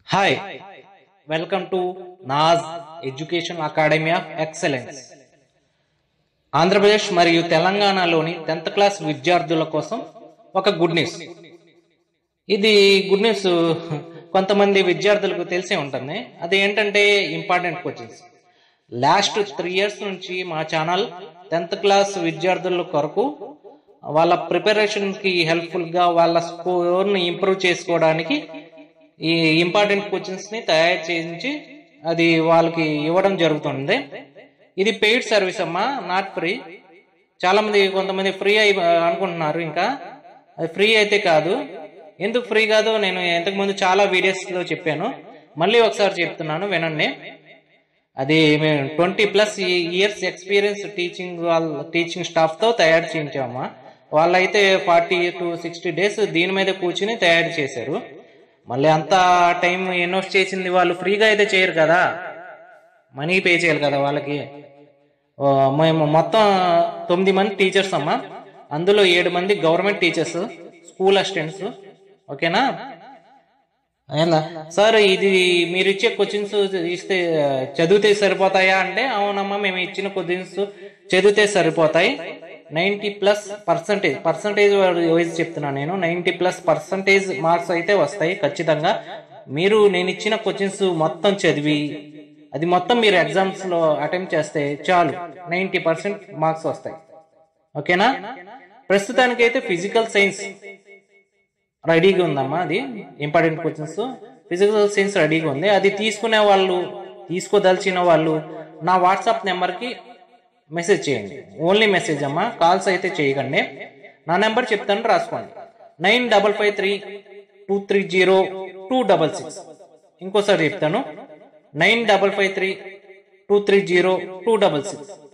hi welcome to Naz education academy of excellence Andhra Pradesh మరియు తెలంగాణలోని tenth class విద్యార్థుల కోసం ఒక గుడ్ న్యూస్ ఇది గుడ్ న్యూస్ కొంతమంది విద్యార్థులకు తెలిసే ఉంటుంది అది ఏంటంటే important coachings last three years నుంచి మా ఛానల్ టెన్త్ క్లాస్ విద్యార్థుల కొరకు వాళ్ళ ప్రిపరేషన్ కి హెల్ప్ఫుల్ గా వాళ్ళ స్కోర్ ని ఇంప్రూవ్ చేసుకోవడానికి ఈ ఇంపార్టెంట్ కోచింగ్స్ ని తయారు చేయించి అది వాళ్ళకి ఇవ్వడం జరుగుతుంది ఇది పెయిడ్ సర్వీస్ అమ్మా నాట్ ఫ్రీ చాలా మంది కొంతమంది ఫ్రీ అయి అనుకుంటున్నారు ఇంకా అది ఫ్రీ అయితే కాదు ఎందుకు ఫ్రీ కాదు నేను ఇంతకు ముందు చాలా వీడియోస్ లో చెప్పాను మళ్ళీ ఒకసారి చెప్తున్నాను వినండి అది మేము twenty plus years experience teaching వాళ్ళ టీచింగ్ స్టాఫ్ తో తయారు చేయించామా వాళ్ళైతే ఫార్టీ టు సిక్స్టీ డేస్ దీని మీద కూర్చుని తయారు చేశారు మళ్ళీ అంత టైం ఇన్వెస్ట్ చేసింది వాళ్ళు ఫ్రీగా అయితే చేయరు కదా మనీ పే చేయాలి కదా వాళ్ళకి ఓ, మేము మొత్తం తొమ్మిది మంది టీచర్స్ అమ్మా అందులో ఏడు మంది గవర్నమెంట్ టీచర్స్ స్కూల్ అసిస్టెంట్స్ ఓకేనా అయిందా సార్ ఇది మీరు ఇచ్చే కోచింగ్స్ ఇస్తే చదివితే సరిపోతాయా అంటే అవునమ్మా మేము ఇచ్చిన కోచింగ్స్ చదివితే సరిపోతాయి ninety plus percentage percentage wise చెప్తున్నాను నేను నైంటీ ప్లస్ పర్సంటేజ్ మార్క్స్ అయితే వస్తాయి ఖచ్చితంగా మీరు నేను ఇచ్చిన కోచింగ్స్ మొత్తం చదివి అది మొత్తం మీరు ఎగ్జామ్స్ లో అటెంప్ట్ చేస్తే చాలు నైంటీ పర్సెంట్ మార్క్స్ వస్తాయి ఓకేనా ప్రస్తుతానికైతే ఫిజికల్ సైన్స్ రెడీగా ఉందమ్మా అది ఇంపార్టెంట్ క్వశ్చన్స్ ఫిజికల్ సైన్స్ రెడీగా ఉంది అది తీసుకునే వాళ్ళు తీసుకోదలిచిన వాళ్ళు నా వాట్సాప్ నెంబర్కి మెసేజ్ చేయండి ఓన్లీ మెసేజ్ అమ్మా కాల్స్ అయితే చేయకండి నా నెంబర్ చెప్తాను రాసుకోండి nine double five three two three zero two double six ఇంకోసారి చెప్తాను nine double five three two three zero two double six